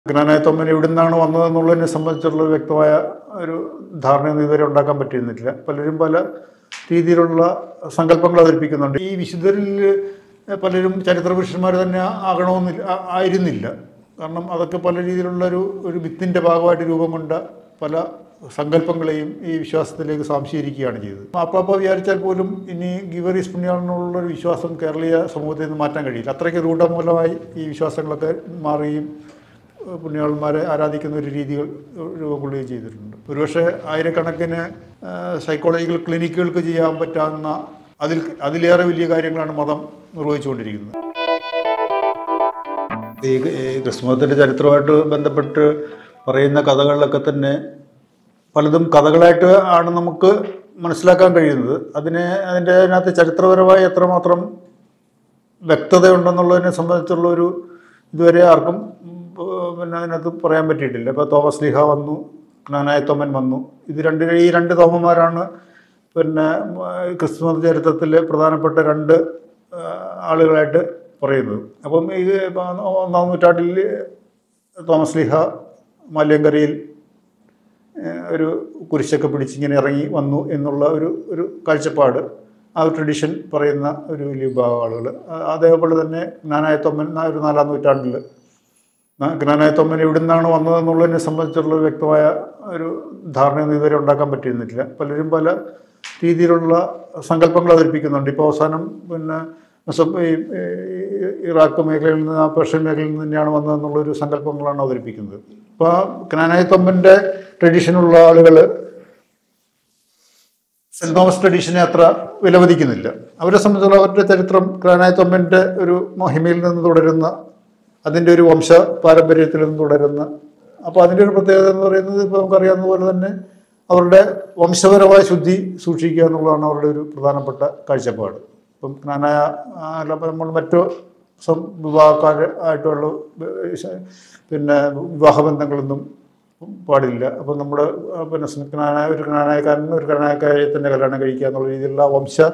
ജ്ഞാനായ തൊമ്മൻ എവിടെ നിന്നാണ് വന്നതെന്നുള്ളതിനെ സംബന്ധിച്ചുള്ള ഒരു വ്യക്തമായ ഒരു ധാരണയൊന്നും ഇതുവരെ ഉണ്ടാക്കാൻ പറ്റിയിരുന്നില്ല പലരും പല രീതിയിലുള്ള സങ്കല്പങ്ങൾ അവതരിപ്പിക്കുന്നുണ്ട് ഈ വിശുദ്ധരിൽ പലരും ചരിത്ര പുരുഷന്മാർ തന്നെ ആകണമെന്നില്ല ആ- ആയിരുന്നില്ല കാരണം അതൊക്കെ പല രീതിയിലുള്ള ഒരു ഒരു വിത്തിൻ്റെ ഭാഗമായിട്ട് രൂപം കൊണ്ട പല സങ്കല്പങ്ങളെയും ഈ വിശ്വാസത്തിലേക്ക് സ്വാംശീകരിക്കുകയാണ് ചെയ്തത് മാപ്പാപ്പ വിചാരിച്ചാൽ പോലും ഇനി ഗിവറീസ് പുണ്യാളനുള്ള ഒരു വിശ്വാസം കേരളീയ സമൂഹത്തിൽ നിന്ന് മാറ്റാൻ കഴിയില്ല അത്രയ്ക്ക് രൂഢമൂലമായി ഈ വിശ്വാസങ്ങളൊക്കെ മാറുകയും ഏഹ് പുണ്യാളന്മാരെ ആരാധിക്കുന്ന ഒരു രീതികൾ രൂപം കൊള്ളുകയും ചെയ്തിട്ടുണ്ട് ഒരുപക്ഷെ ആയിരക്കണക്കിന് സൈക്കോളജിക്കൽ ക്ലിനിക്കുകൾക്ക് ചെയ്യാൻ പറ്റാവുന്ന അതിൽ അതിലേറെ വലിയ കാര്യങ്ങളാണ് മതം നിർവഹിച്ചുകൊണ്ടിരിക്കുന്നത് ഈ ഈ ക്രിസ്തുമതത്തിൻ്റെ ചരിത്രമായിട്ട് ബന്ധപ്പെട്ട് പറയുന്ന കഥകളിലൊക്കെ തന്നെ പലതും കഥകളായിട്ട് ആണ് നമുക്ക് മനസ്സിലാക്കാൻ കഴിയുന്നത് അതിനെ അതിൻ്റെ അതിനകത്ത് ചരിത്രപരമായി എത്രമാത്രം വ്യക്തതയുണ്ടെന്നുള്ളതിനെ സംബന്ധിച്ചുള്ള ഒരു ഇതുവരെ ആർക്കും ഉം, പിന്നെ അതിനകത്ത് പറയാൻ പറ്റിയിട്ടില്ല ഇപ്പോൾ തോമസ് ലീഹ വന്നു ജ്ഞാനായ തോമൻ വന്നു ഇത് രണ്ട് ഈ രണ്ട് തോമന്മാരാണ് പിന്നെ ഉം, ക്രിസ്തുമത ചരിത്രത്തിലെ പ്രധാനപ്പെട്ട രണ്ട് ആ, ആളുകളായിട്ട് പറയുന്നത് അപ്പം ഇത് ഇപ്പം ഒന്നാം നൂറ്റാണ്ടിൽ തോമസ് ലീഹ മാല്യങ്കരയിൽ ഏഹ് ഒരു കുരിശൊക്കെ പിടിച്ച് ഇങ്ങനെ ഇറങ്ങി വന്നു എന്നുള്ള ഒരു ഒരു കാഴ്ചപ്പാട് ആ ഒരു ട്രഡീഷൻ പറയുന്ന ഒരു വലിയ വിഭാഗം ആളുകൾ അതേപോലെ തന്നെ ജ്ഞാനായത്തൊമ്മൻ എന്ന ഒരു നാലാം നൂറ്റാണ്ടിൽ ജ്ഞാനായത്തൊമ്മൻ എവിടെ നിന്നാണ് വന്നതെന്നുള്ളതിനെ സംബന്ധിച്ചുള്ള ഒരു വ്യക്തമായ ഒരു ധാരണയൊന്നും ഇതുവരെ ഉണ്ടാക്കാൻ പറ്റിയിരുന്നില്ല പലരും പല രീതിയിലുള്ള സങ്കല്പങ്ങൾ അവതരിപ്പിക്കുന്നുണ്ട് ഇപ്പോൾ അവസാനം പിന്നെ മെസ്സോ- ഈ ഈ ഇറാഖ് മേഖലയിൽ നിന്ന് ആ പേർഷ്യൻ മേഖലയിൽ നിന്ന് തന്നെയാണ് വന്നതെന്നുള്ളൊരു സങ്കല്പങ്ങളാണ് അവതരിപ്പിക്കുന്നത് അപ്പോൾ ആ ജ്ഞാനായത്തൊമ്പൻ്റെ ട്രഡീഷനുള്ള ആളുകൾ സെൻറ് തോമസ് ട്രഡീഷനെ അത്ര വിലമതിക്കുന്നില്ല അവരെ സംബന്ധിച്ചുള്ള അവരുടെ ചരിത്രം ജ്ഞാനായത്തൊമ്പൻ്റെ ഒരു മഹിമയിൽ നിന്ന് തുടരുന്ന അതിൻ്റെ ഒരു വംശ പാരമ്പര്യത്തിൽ നിന്ന് തുടരുന്ന അപ്പോൾ അതിൻ്റെ ഒരു പ്രത്യേകത എന്ന് പറയുന്നത് ഇപ്പോൾ നമുക്കറിയാവുന്ന പോലെ തന്നെ അവരുടെ വംശപരമായ ശുദ്ധി സൂക്ഷിക്കുക എന്നുള്ളതാണ് അവരുടെ ഒരു പ്രധാനപ്പെട്ട കാഴ്ചപ്പാട് ഇപ്പം ജ്ഞാനായ അല്ല ഇപ്പം നമ്മൾ മറ്റു സം വിവാഹക്കാർ ആയിട്ടുള്ള ഏർ, പിന്നെ വിവാഹബന്ധങ്ങളൊന്നും പാടില്ല അപ്പം നമ്മുടെ ആ, പിന്നെ സ് ജ്ഞാനായ ഒരു ജ്ഞാനായക്കാരൻ ഒരു ജ്ഞാനായക്കാരെ തന്നെ കല്യാണം കഴിക്കുക എന്നുള്ള രീതിയിലുള്ള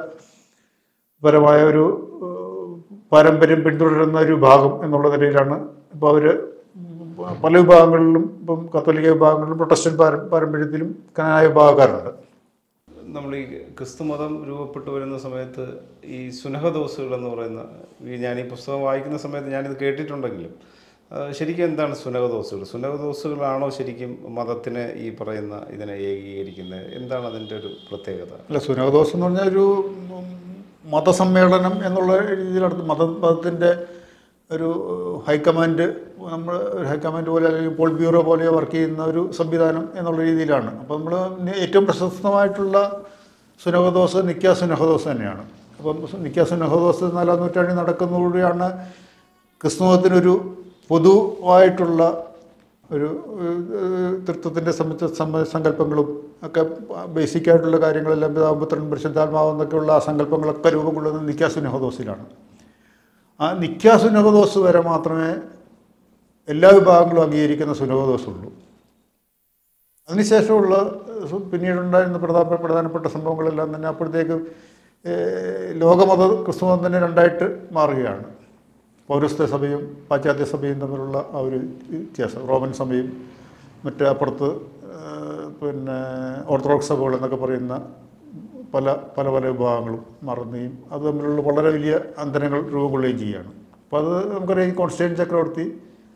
വംശപരമായ ഒരു ഏഹ്, പാരമ്പര്യം പിന്തുടരുന്ന ഒരു ഭാഗം എന്നുള്ള നിലയിലാണ് ഇപ്പോൾ അവർ പല വിഭാഗങ്ങളിലും ഇപ്പം കത്തോലിക്ക വിഭാഗങ്ങളിലും പ്രൊട്ടസ്റ്റന്റ് പാര പാരമ്പര്യത്തിലും ജ്ഞാനായ വിഭാഗക്കാരുണ്ട് നമ്മൾ ഈ ക്രിസ്തുമതം രൂപപ്പെട്ടു വരുന്ന സമയത്ത് ഈ സുനഹദോസുകൾ എന്ന് പറയുന്ന ഈ ഞാൻ ഈ പുസ്തകം വായിക്കുന്ന സമയത്ത് ഞാനിത് കേട്ടിട്ടുണ്ടെങ്കിലും ആ, ശരിക്കും എന്താണ് സുനഹദോസുകൾ സുനഹദോസുകളാണോ ശരിക്കും മതത്തിനെ ഈ പറയുന്ന ഇതിനെ ഏകീകരിക്കുന്നത് എന്താണ് അതിൻ്റെ ഒരു പ്രത്യേകത അല്ല സുനഹദോസ് എന്ന് പറഞ്ഞാൽ ഒരു ഉം, മതസമ്മേളനം എന്നുള്ള രീതിയിലടുത്ത് മത മതത്തിൻ്റെ ഒരു ഹൈക്കമാൻഡ് നമ്മൾ ഒരു ഹൈക്കമാൻഡ് പോലെ അല്ലെങ്കിൽ പോൾ ബ്യൂറോ പോലെ വർക്ക് ചെയ്യുന്ന ഒരു സംവിധാനം എന്നുള്ള രീതിയിലാണ് അപ്പോൾ നമ്മൾ ഏറ്റവും പ്രശസ്തമായിട്ടുള്ള സുനഹദോസ് നിക്ക സുനഹദോസ് തന്നെയാണ് അപ്പം നിക്ക സുനഹദോസ് നാലാം നൂറ്റാണ്ടിൽ നടക്കുന്നതോടെയാണ് ക്രിസ്തുമതത്തിനൊരു പൊതുവായിട്ടുള്ള ഒരു തൃത്വത്തിൻ്റെ സംബന്ധിച്ച സമ്മ സങ്കല്പങ്ങളും ഒക്കെ ബേസിക് ആയിട്ടുള്ള കാര്യങ്ങളെല്ലാം പിതാപുത്രൻ പരിശുദ്ധാത്മാവ് എന്നൊക്കെയുള്ള ആ സങ്കല്പങ്ങളൊക്കെ രൂപം കൊള്ളുന്നത് നിക്കാസുനഹദോസിലാണ് ആ നിക്കാസുനഹദോസ് വരെ മാത്രമേ എല്ലാ വിഭാഗങ്ങളും അംഗീകരിക്കുന്ന സുനഹദോസുള്ളൂ അതിനുശേഷമുള്ള സു- പിന്നീടുണ്ടായിരുന്ന പ്രധാന പ്രധാനപ്പെട്ട സംഭവങ്ങളെല്ലാം തന്നെ അപ്പോഴത്തേക്ക് ഏഹ്, ലോകമത ക്രിസ്തുമതം തന്നെ രണ്ടായിട്ട് മാറുകയാണ് പൗരസ്ത്യ സഭയും പാശ്ചാത്യ സഭയും തമ്മിലുള്ള ആ ഒരു വ്യത്യാസം റോമൻ സഭയും മറ്റേ അപ്പുറത്ത് ഏഹ്, പിന്നെ ഓർത്തഡോക്സ് സഭകൾ എന്നൊക്കെ പറയുന്ന പല പല പല വിഭാഗങ്ങളും മറന്നുകയും അത് തമ്മിലുള്ള വളരെ വലിയ അന്തരങ്ങൾ രൂപം കൊള്ളുകയും ചെയ്യുകയാണ് അപ്പോൾ അത് നമുക്കറിയാം ഈ കോൺസ്റ്റൈൻ ചക്രവർത്തി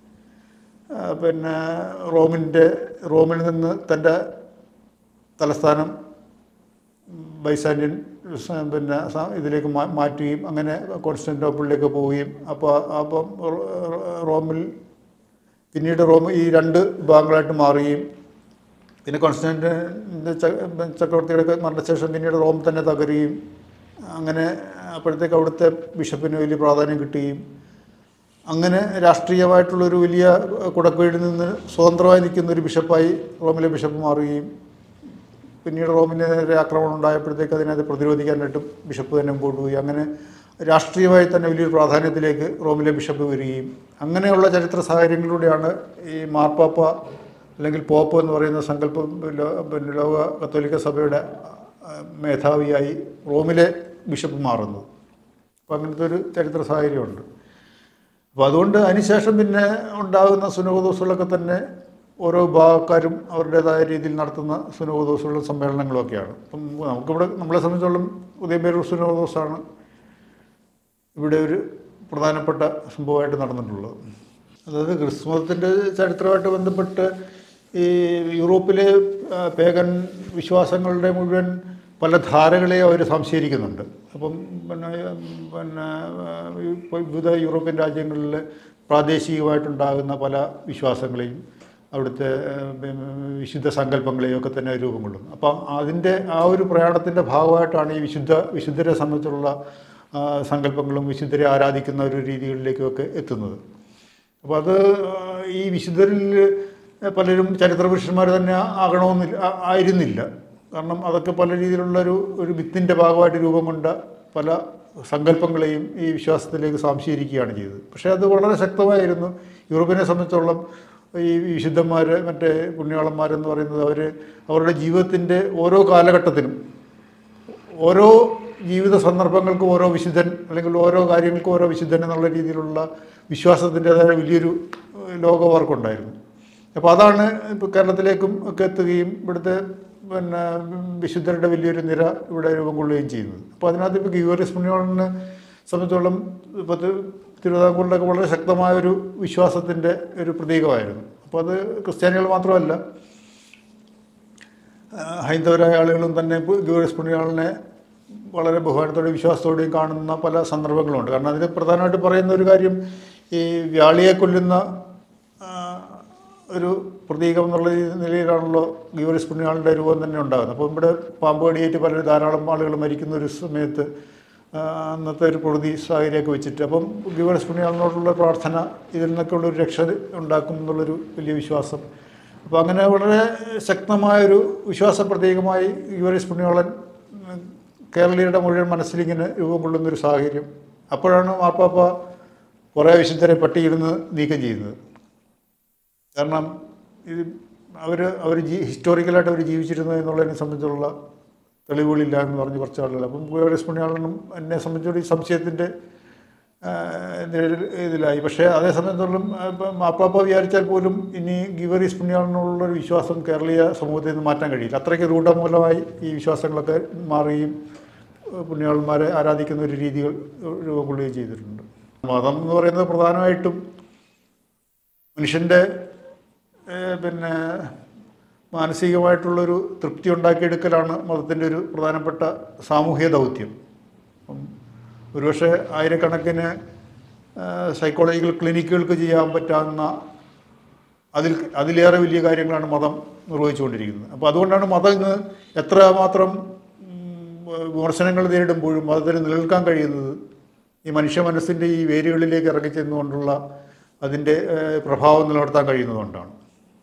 ആ, പിന്നെ റോമിൻ്റെ റോമിൽ നിന്ന് തൻ്റെ തലസ്ഥാനം ബൈസാൻഡിയൻ സ- പിന്നെ സ- ഇതിലേക്ക് മാ- മാറ്റുകയും അങ്ങനെ കോൺസ്റ്റൻറ്റോപ്പിളിലേക്ക് പോവുകയും അപ്പോൾ അപ്പം റോ- റോമിൽ പിന്നീട് റോം ഈ രണ്ട് വിഭാഗങ്ങളായിട്ട് മാറുകയും പിന്നെ കോൺസ്റ്റൻറ്റിൻ്റെ ചക്രവർത്തിയുടെ മരണശേഷം പിന്നീട് റോം തന്നെ തകരുകയും അങ്ങനെ അപ്പോഴത്തേക്ക് അവിടുത്തെ ബിഷപ്പിന് വലിയ പ്രാധാന്യം കിട്ടുകയും അങ്ങനെ രാഷ്ട്രീയമായിട്ടുള്ളൊരു വലിയ കുടക്കീഴിൽ നിന്ന് സ്വതന്ത്രമായി നിൽക്കുന്ന ഒരു ബിഷപ്പായി റോമിലെ ബിഷപ്പ് മാറുകയും പിന്നീട് റോമിനെതിരെ ആക്രമണം ഉണ്ടായപ്പോഴത്തേക്ക് അതിനകത്ത് പ്രതിരോധിക്കാനായിട്ടും ബിഷപ്പ് തന്നെ മുമ്പോട്ട് പോയി അങ്ങനെ രാഷ്ട്രീയമായി തന്നെ വലിയൊരു പ്രാധാന്യത്തിലേക്ക് റോമിലെ ബിഷപ്പ് വരികയും അങ്ങനെയുള്ള ചരിത്ര സാഹചര്യങ്ങളിലൂടെയാണ് ഈ മാർപ്പാപ്പ അല്ലെങ്കിൽ പോപ്പ് എന്ന് പറയുന്ന സങ്കല്പം ലോ- പിന്നെ ലോക കത്തോലിക്ക സഭയുടെ ആ, മേധാവിയായി റോമിലെ ബിഷപ്പ് മാറുന്നത് അപ്പോൾ അങ്ങനത്തെ ഒരു ചരിത്ര സാഹചര്യമുണ്ട് അപ്പോൾ അതുകൊണ്ട് അതിനുശേഷം പിന്നെ ഉണ്ടാകുന്ന സുനകദോസുകളൊക്കെ തന്നെ ഓരോ വിഭാഗക്കാരും അവരുടേതായ രീതിയിൽ നടത്തുന്ന സുനകദോസുകളും സമ്മേളനങ്ങളും ഒക്കെയാണ് അപ്പം നമുക്കിവിടെ നമ്മളെ സംബന്ധിച്ചോളം ഉദയംപേരൂർ സുനകദോസാണ് ഇവിടെ ഒരു പ്രധാനപ്പെട്ട സംഭവമായിട്ട് നടന്നിട്ടുള്ളത് അതായത് ക്രിസ്തുമതത്തിൻ്റെ ചരിത്രമായിട്ട് ബന്ധപ്പെട്ട് ഈ യൂറോപ്പിലെ ആ, പേഗൻ വിശ്വാസങ്ങളുടെ മുഴുവൻ പല ധാരകളെയും അവർ സംശയിക്കുന്നുണ്ട് അപ്പം പിന്നെ പിന്നെ ആ, ഈ വിവിധ യൂറോപ്യൻ രാജ്യങ്ങളിൽ പ്രാദേശികമായിട്ടുണ്ടാകുന്ന പല വിശ്വാസങ്ങളെയും അവിടുത്തെ ആ, പിന്നെ വിശുദ്ധ സങ്കല്പങ്ങളെയും ഒക്കെ തന്നെ രൂപം കൊള്ളുന്നു അപ്പം അതിൻ്റെ ആ ഒരു പ്രയാണത്തിൻ്റെ ഭാഗമായിട്ടാണ് ഈ വിശുദ്ധ വിശുദ്ധരെ സംബന്ധിച്ചുള്ള ആ, സങ്കല്പങ്ങളും വിശുദ്ധരെ ആരാധിക്കുന്ന ഒരു രീതികളിലേക്കുമൊക്കെ എത്തുന്നത് അപ്പോൾ അത് ആ, ഈ വിശുദ്ധരിൽ പലരും ചരിത്ര പുരുഷന്മാർ തന്നെ ആകണമെന്നില്ല ആ- ആയിരുന്നില്ല കാരണം അതൊക്കെ പല രീതിയിലുള്ള ഒരു ഒരു വിത്തിൻ്റെ ഭാഗമായിട്ട് രൂപം കൊണ്ട പല സങ്കല്പങ്ങളെയും ഈ വിശ്വാസത്തിലേക്ക് സംശീകരിക്കുകയാണ് ചെയ്തത് പക്ഷേ അത് വളരെ ശക്തമായിരുന്നു യൂറോപ്പിനെ സംബന്ധിച്ചോളം ഈ വിശുദ്ധന്മാർ മറ്റേ പുണ്യാളന്മാരെന്ന് പറയുന്നത് അവർ അവരുടെ ജീവിതത്തിൻ്റെ ഓരോ കാലഘട്ടത്തിനും ഓരോ ജീവിത സന്ദർഭങ്ങൾക്കും ഓരോ വിശുദ്ധൻ അല്ലെങ്കിൽ ഓരോ കാര്യങ്ങൾക്കും ഓരോ വിശുദ്ധൻ എന്നുള്ള രീതിയിലുള്ള വിശ്വാസത്തിൻ്റെതായ വലിയൊരു ഏഹ്, ലോകവർക്കുണ്ടായിരുന്നു അപ്പോൾ അതാണ് ഇപ്പോൾ കേരളത്തിലേക്കും ഒക്കെ എത്തുകയും ഇവിടുത്തെ പിന്നെ വിശുദ്ധരുടെ വലിയൊരു നിര ഇവിടെ രൂപം കൊള്ളുകയും ചെയ്യുന്നത് അപ്പോൾ അതിനകത്ത് ഇപ്പോൾ ഗീവറിയസ് പുണ്യോളിനെ സംബന്ധിച്ചോളം ഇപ്പോൾ തിരുവിതാംകൂറിലൊക്കെ വളരെ ശക്തമായ ഒരു വിശ്വാസത്തിൻ്റെ ഒരു പ്രതീകമായിരുന്നു അപ്പോൾ അത് ക്രിസ്ത്യാനികൾ മാത്രമല്ല ആ, ഹൈന്ദവരായ ആളുകളും തന്നെ ഗീവറിയസ് പുണ്യാളിനെ വളരെ ബഹുമാനത്തോടെയും വിശ്വാസത്തോടെയും കാണുന്ന പല സന്ദർഭങ്ങളുണ്ട് കാരണം അതിന് പ്രധാനമായിട്ട് പറയുന്ന ഒരു കാര്യം ഈ വ്യാളിയെ കൊല്ലുന്ന ആ, ഒരു പ്രതീകം എന്നുള്ള നിലയിലാണല്ലോ ഗീവറിയസ് പുണ്യാളിൻ്റെ രൂപം തന്നെ ഉണ്ടാകുന്നത് അപ്പോൾ ഇവിടെ പാമ്പ് കടിയേറ്റ് പല ധാരാളം ആളുകൾ മരിക്കുന്ന ഒരു സമയത്ത് ആ, അന്നത്തെ ഒരു പ്രകൃതി സാഹചര്യമൊക്കെ വെച്ചിട്ട് അപ്പം ഗീവറിയസ് പുണ്യാളിനോടുള്ള പ്രാർത്ഥന ഇതിൽ നിന്നൊക്കെ ഉള്ളൊരു രക്ഷ ഉണ്ടാക്കും എന്നുള്ളൊരു വലിയ വിശ്വാസം അപ്പോൾ അങ്ങനെ വളരെ ശക്തമായൊരു വിശ്വാസ പ്രതീകമായി യുവറിസ് പുണ്യോളൻ ഉം, കേരളീയരുടെ മുഴുവൻ മനസ്സിലിങ്ങനെ രൂപം കൊള്ളുന്നൊരു സാഹചര്യം അപ്പോഴാണ് മാർപ്പാപ്പ കുറേ വിശുദ്ധരെ പട്ടികയിൽ നിന്ന് നീക്കം ചെയ്യുന്നത് കാരണം ഇത് അവർ അവർ ജീ ഹിസ്റ്റോറിക്കലായിട്ട് അവർ ജീവിച്ചിരുന്നു എന്നുള്ളതിനെ സംബന്ധിച്ചുള്ള തെളിവുകളില്ല എന്ന് പറഞ്ഞ് കുറച്ച് ആളുകൾ അപ്പം യുവറിസ് പുണ്യാളനും എന്നെ സംബന്ധിച്ചുള്ള ഈ സംശയത്തിൻ്റെ നിഴലിൽ ഇതിലായി പക്ഷേ അതേ സംബന്ധിച്ചിടത്തോളം ഇപ്പം മാപ്പാപ്പ വിചാരിച്ചാൽ പോലും ഇനി ഗിവറീസ് പുണ്യാളിനുള്ള ഒരു വിശ്വാസം കേരളീയ സമൂഹത്തിൽ നിന്ന് മാറ്റാൻ കഴിയില്ല അത്രയ്ക്ക് രൂഢമൂലമായി ഈ വിശ്വാസങ്ങളൊക്കെ മാറുകയും ഏഹ് പുണ്യാളന്മാരെ ആരാധിക്കുന്ന ഒരു രീതികൾ രൂപം കൊള്ളുകയും ചെയ്തിട്ടുണ്ട് മതം എന്ന് പറയുന്നത് പ്രധാനമായിട്ടും മനുഷ്യൻ്റെ ഏഹ് പിന്നെ മാനസികമായിട്ടുള്ളൊരു തൃപ്തി ഉണ്ടാക്കിയെടുക്കലാണ് മതത്തിൻ്റെ ഒരു പ്രധാനപ്പെട്ട സാമൂഹ്യ ദൗത്യം അപ്പം ഒരുപക്ഷെ ആയിരക്കണക്കിന് സൈക്കോളജിക്കൽ ക്ലിനിക്കുകൾക്ക് ചെയ്യാൻ പറ്റാവുന്ന അതിൽ അതിലേറെ വലിയ കാര്യങ്ങളാണ് മതം നിർവഹിച്ചുകൊണ്ടിരിക്കുന്നത് അപ്പോൾ അതുകൊണ്ടാണ് മതം ഇന്ന് എത്രമാത്രം ഉം, വിമർശനങ്ങൾ നേരിടുമ്പോഴും മതത്തിന് നിലനിൽക്കാൻ കഴിയുന്നത് ഈ മനുഷ്യ മനസ്സിൻ്റെ ഈ വേരുകളിലേക്ക് ഇറങ്ങിച്ചെന്നുകൊണ്ടുള്ള അതിൻ്റെ ഏഹ്, പ്രഭാവം നിലനിർത്താൻ കഴിയുന്നതുകൊണ്ടാണ്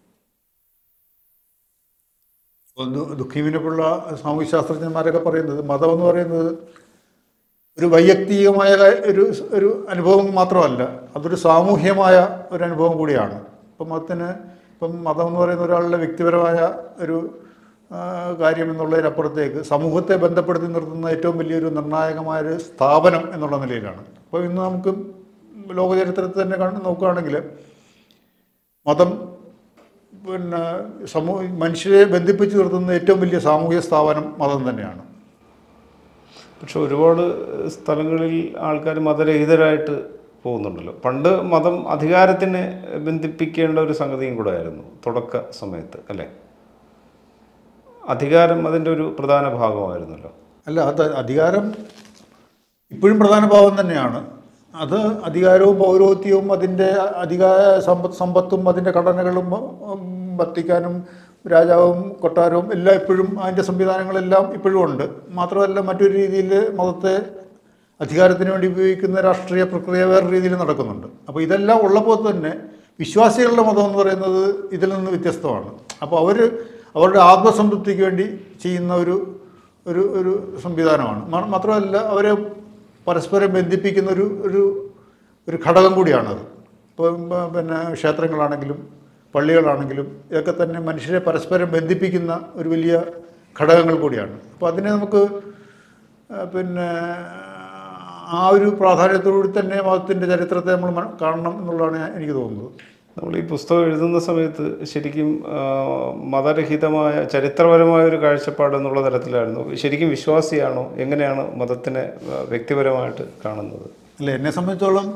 ഒന്ന് ദുഃഖീവിനെപ്പോലുള്ള സാമൂഹ്യ ശാസ്ത്രജ്ഞന്മാരൊക്കെ പറയുന്നത് മതം എന്ന് പറയുന്നത് ഒരു വൈയക്തികമായ കാ- ഒരു ഒരു അനുഭവം മാത്രമല്ല അതൊരു സാമൂഹ്യമായ ഒരു അനുഭവം കൂടിയാണ് ഇപ്പം മതത്തിന് ഇപ്പം മതം എന്ന് പറയുന്ന ഒരാളുടെ വ്യക്തിപരമായ ഒരു ആ, കാര്യം എന്നുള്ളതിനപ്പുറത്തേക്ക് സമൂഹത്തെ ബന്ധപ്പെടുത്തി നിർത്തുന്ന ഏറ്റവും വലിയൊരു നിർണായകമായ ഒരു സ്ഥാപനം എന്നുള്ള നിലയിലാണ് അപ്പോൾ ഇന്ന് നമുക്ക് ലോകചരിത്രത്തിൽ തന്നെ കണ്ട് നോക്കുകയാണെങ്കിൽ മതം പിന്നെ സമൂഹ മനുഷ്യരെ ബന്ധിപ്പിച്ച് നിർത്തുന്ന ഏറ്റവും വലിയ സാമൂഹിക സ്ഥാപനം മതം തന്നെയാണ് പക്ഷെ ഒരുപാട് സ്ഥലങ്ങളിൽ ആൾക്കാർ മതരഹിതരായിട്ട് പോകുന്നുണ്ടല്ലോ പണ്ട് മതം അധികാരത്തിന് ബന്ധിപ്പിക്കേണ്ട ഒരു സംഗതിയും കൂടെ ആയിരുന്നു തുടക്ക സമയത്ത് അല്ലേ അധികാരം അതിൻ്റെ ഒരു പ്രധാന ഭാഗമായിരുന്നല്ലോ അല്ല അത് അധികാരം ഇപ്പോഴും പ്രധാന ഭാവം തന്നെയാണ് അത് അധികാരവും പൗരോഹിത്യവും അതിൻ്റെ അധികാര സമ്പത്ത് സമ്പത്തും അതിൻ്റെ ഘടനകളും ഉം, വത്തിക്കാനും രാജാവും കൊട്ടാരവും എല്ലാം ഇപ്പോഴും അതിൻ്റെ സംവിധാനങ്ങളെല്ലാം ഇപ്പോഴും ഉണ്ട് മാത്രമല്ല മറ്റൊരു രീതിയിൽ മതത്തെ അധികാരത്തിന് വേണ്ടി ഉപയോഗിക്കുന്ന രാഷ്ട്രീയ പ്രക്രിയ വേറെ രീതിയിൽ നടക്കുന്നുണ്ട് അപ്പോൾ ഇതെല്ലാം ഉള്ളപ്പോൾ തന്നെ വിശ്വാസികളുടെ മതം എന്ന് പറയുന്നത് ഇതിൽ നിന്ന് വ്യത്യസ്തമാണ് അപ്പോൾ അവർ അവരുടെ ആത്മസംതൃപ്തിക്ക് വേണ്ടി ചെയ്യുന്ന ഒരു ഒരു ഒരു സംവിധാനമാണ് മാ- മാത്രമല്ല അവരെ പരസ്പരം ബന്ധിപ്പിക്കുന്ന ഒരു ഒരു ഒരു ഘടകം കൂടിയാണത് ഇപ്പോൾ പിന്നെ ക്ഷേത്രങ്ങളാണെങ്കിലും പള്ളികളാണെങ്കിലും ഇതൊക്കെ തന്നെ മനുഷ്യരെ പരസ്പരം ബന്ധിപ്പിക്കുന്ന ഒരു വലിയ ഘടകങ്ങൾ കൂടിയാണ് അപ്പോൾ അതിനെ നമുക്ക് ആ, പിന്നെ ആ ഒരു പ്രാധാന്യത്തോടുകൂടി തന്നെ മതത്തിൻ്റെ ചരിത്രത്തെ നമ്മൾ മ- കാണണം എന്നുള്ളതാണ് ഞാൻ- എനിക്ക് തോന്നുന്നത് നമ്മൾ ഈ പുസ്തകം എഴുതുന്ന സമയത്ത് ശരിക്കും ആ, മതരഹിതമായ ചരിത്രപരമായ ഒരു കാഴ്ചപ്പാട് എന്നുള്ള തരത്തിലായിരുന്നു ശരിക്കും വിശ്വാസിയാണോ എങ്ങനെയാണ് മതത്തിനെ ആ, വ്യക്തിപരമായിട്ട് കാണുന്നത് അല്ല എന്നെ സംബന്ധിച്ചോളം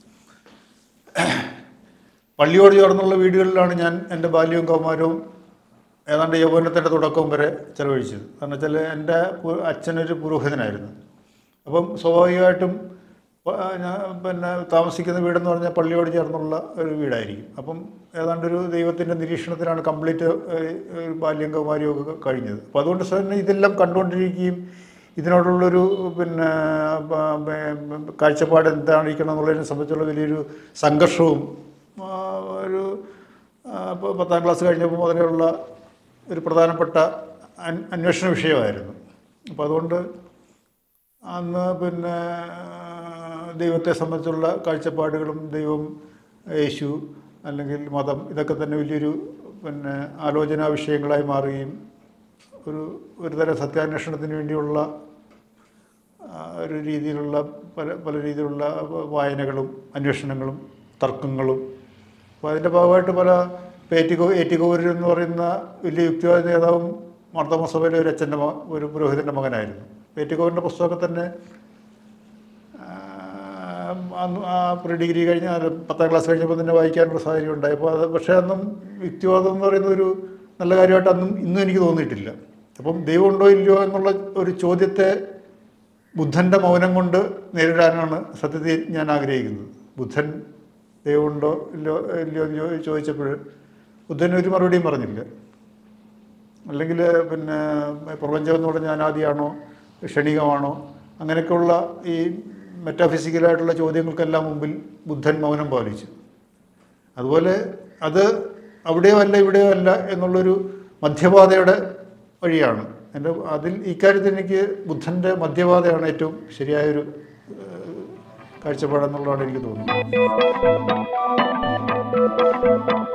പള്ളിയോട് ചേർന്നുള്ള വീടുകളിലാണ് ഞാൻ എൻ്റെ ബാല്യവും കൗമാരവും ഏതാണ്ട് യൗവനത്തിൻ്റെ തുടക്കവും വരെ ചെലവഴിച്ചത് കാരണം വെച്ചാൽ എൻ്റെ പു- അച്ഛനൊരു പുരോഹിതനായിരുന്നു അപ്പം സ്വാഭാവികമായിട്ടും പ- ഞാൻ പിന്നെ താമസിക്കുന്ന വീടെന്ന് പറഞ്ഞാൽ പള്ളിയോട് ചേർന്നുള്ള ഒരു വീടായിരിക്കും അപ്പം ഏതാണ്ട് ഒരു ദൈവത്തിൻ്റെ നിരീക്ഷണത്തിലാണ് കംപ്ലീറ്റ് ഒരു ബാല്യം കൗമാരവും ഒക്കെ കഴിഞ്ഞത് അപ്പോൾ അതുകൊണ്ട് തന്നെ ഇതെല്ലാം കണ്ടുകൊണ്ടിരിക്കുകയും ഇതിനോടുള്ളൊരു പിന്നെ ബ- ബ- കാഴ്ചപ്പാട് എന്തായിരിക്കണം എന്നുള്ളതിനെ സംബന്ധിച്ചുള്ള വലിയൊരു സംഘർഷവും ആ, ഒരു ആ, ഇപ്പോൾ പത്താം ക്ലാസ് കഴിഞ്ഞപ്പോൾ മുതലെയുള്ള ഒരു പ്രധാനപ്പെട്ട അൻ- അന്വേഷണ വിഷയമായിരുന്നു അപ്പോൾ അതുകൊണ്ട് അന്ന് പിന്നെ ദൈവത്തെ സംബന്ധിച്ചുള്ള കാഴ്ചപ്പാടുകളും ദൈവം യേശു അല്ലെങ്കിൽ മതം ഇതൊക്കെ തന്നെ വലിയൊരു പിന്നെ ആലോചനാ വിഷയങ്ങളായി മാറുകയും ഒരു ഒരുതരം സത്യാന്വേഷണത്തിന് വേണ്ടിയുള്ള ആ, ഒരു രീതിയിലുള്ള പല പല രീതിയിലുള്ള വായനകളും അന്വേഷണങ്ങളും തർക്കങ്ങളും അപ്പോൾ അതിൻ്റെ ഭാഗമായിട്ട് പല പേറ്റിക്കോ ഏറ്റിക്കോവൂർ എന്ന് പറയുന്ന വലിയ യുക്തിവാദ നേതാവും മാർത്തോമ സഭയിലെ ഒരു അച്ഛൻ്റെ മ ഒരു പുരോഹിതൻ്റെ മകനായിരുന്നു പേറ്റിക്കോവിൻ്റെ പുസ്തകമൊക്കെ തന്നെ ആ, അന്ന് ആ പ്രീ ഡിഗ്രി കഴിഞ്ഞ് അത് പത്താം ക്ലാസ് കഴിഞ്ഞപ്പോൾ തന്നെ വായിക്കാനുള്ള സാഹചര്യം ഉണ്ടായി അപ്പോൾ അത് പക്ഷേ അന്നും യുക്തിവാദം എന്ന് പറയുന്ന ഒരു നല്ല കാര്യമായിട്ട് അന്നും ഇന്നും എനിക്ക് തോന്നിയിട്ടില്ല അപ്പം ദൈവമുണ്ടോ ഇല്ലയോ എന്നുള്ള ഒരു ചോദ്യത്തെ ബുദ്ധൻ്റെ മൗനം കൊണ്ട് നേരിടാനാണ് സത്യത്തിൽ ഞാൻ ആഗ്രഹിക്കുന്നത് ബുദ്ധൻ ദൈവമുണ്ടോ ഇല്ലയോ ഇല്ലയോ എന്ന് ചോ- ചോദിച്ചപ്പോൾ ബുദ്ധൻ ഒരു മറുപടിയും പറഞ്ഞില്ല അല്ലെങ്കിൽ പിന്നെ പ്രപഞ്ചം എന്ന് പറഞ്ഞാൽ അനാദിയാണോ ക്ഷണികമാണോ അങ്ങനെയൊക്കെയുള്ള ഈ മെറ്റാഫിസിക്കലായിട്ടുള്ള ചോദ്യങ്ങൾക്കെല്ലാം മുമ്പിൽ ബുദ്ധൻ മൗനം പാലിച്ചു അതുപോലെ അത് അവിടെയോ അല്ല ഇവിടെയോ അല്ല എന്നുള്ളൊരു മധ്യപാതയുടെ വഴിയാണ് എൻ്റെ അതിൽ ഇക്കാര്യത്തിൽ എനിക്ക് ബുദ്ധൻ്റെ മധ്യപാതയാണ് ഏറ്റവും ശരിയായൊരു ഏഹ്, കാഴ്ചപ്പാടെന്നുള്ളതാണ് എനിക്ക് തോന്നുന്നത്